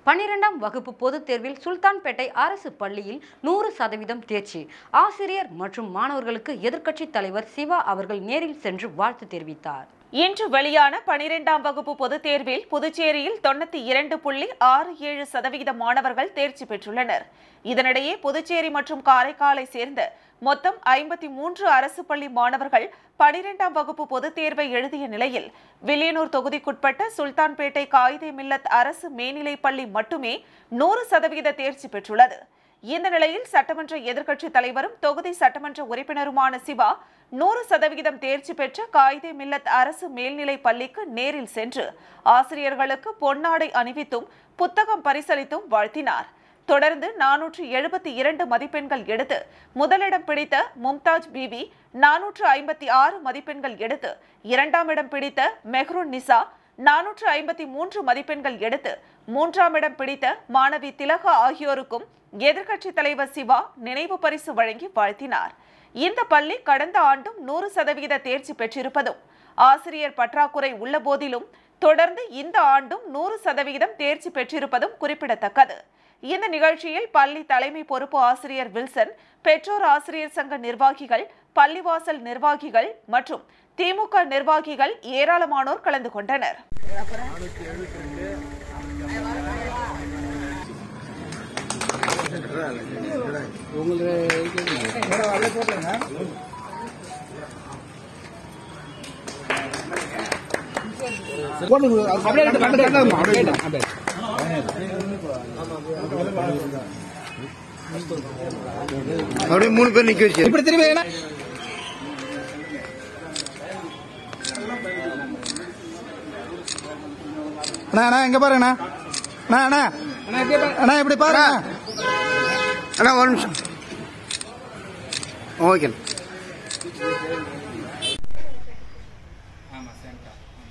பன்னிரெண்டாம் வகுப்பு பொதுத் தேர்வில் சுல்தான்பேட்டை அரசு பள்ளியில் நூறு சதவீதம் தேர்ச்சி ஆசிரியர் மற்றும் மாணவர்களுக்கு எதிர்க்கட்சித் தலைவர் சிவா அவர்கள் நேரில் சென்று வாழ்த்து தெரிவித்தார் இன்று வெளியான பனிரெண்டாம் வகுப்பு பொதுத் தேர்வில் புதுச்சேரியில் தொண்ணூத்தி இரண்டு புள்ளி ஆறு ஏழு சதவிகித மாணவர்கள் தேர்ச்சி பெற்றுள்ளனர் இதனிடையே புதுச்சேரி மற்றும் காரைக்காலை சேர்ந்த மொத்தம் ஐம்பத்தி மூன்று அரசு பள்ளி மாணவர்கள் பனிரெண்டாம் வகுப்பு பொதுத் தேர்வை எழுதிய நிலையில் வில்லியனூர் தொகுதிக்குட்பட்ட சுல்தான்பேட்டை காயிதே மில்லத் அரசு மேல்நிலைப் பள்ளி மட்டுமே நூறு சதவிகித தேர்ச்சி பெற்றுள்ளது இந்த நிலையில் சட்டமன்ற எதிர்க்கட்சித் தலைவரும் தொகுதி சட்டமன்ற உறுப்பினருமான சிவா நூறு சதவிகிதம் தேர்ச்சி பெற்ற காயிதே மில்லத் அரசு மேல்நிலைப் பள்ளிக்கு நேரில் சென்று ஆசிரியர்களுக்கு பொன்னாடை அணிவித்தும் புத்தகம் பரிசளித்தும் வாழ்த்தினார் தொடர்ந்து நானூற்று எழுபத்தி இரண்டு மதிப்பெண்கள் எடுத்து முதலிடம் பிடித்த மும்தாஜ் பிபி நானூற்று ஐம்பத்தி ஆறு மதிப்பெண்கள் எடுத்து இரண்டாம் இடம் பிடித்த மெஹ்ருன் நிசா நானூற்று ஐம்பத்தி மூன்று மதிப்பெண்கள் எடுத்து மூன்றாம் இடம் பிடித்த மாணவி திலகா ஆகியோருக்கும் எதிர்க்கட்சித் தலைவர் சிவா நினைவு பரிசு வழங்கி வாழ்த்தினார் இந்த பள்ளி கடந்த ஆண்டும் நூறு சதவிகித தேர்ச்சி பெற்றிருப்பதும் ஆசிரியர் பற்றாக்குறை உள்ள போதிலும் தொடர்ந்து இந்த ஆண்டும் நூறு சதவிகிதம் தேர்ச்சி பெற்றிருப்பதும் குறிப்பிடத்தக்கது இந்த நிகழ்ச்சியில் பள்ளி தலைமை பொறுப்பு ஆசிரியர் வில்சன் பெற்றோர் ஆசிரியர் சங்க நிர்வாகிகள் பள்ளிவாசல் நிர்வாகிகள் மற்றும் திமுக நிர்வாகிகள் ஏராளமானோர் கலந்து கொண்டனர் அப்படியே மூணு பேர் நிக்க வச்சு இப்படி திரும்பி என்ன அண்ணா அண்ணா இங்க பாருங்கண்ணா அண்ணா அண்ணா அண்ணா இப்படி பாருங்க அண்ணா ஒரு நிமிஷம் ஓகே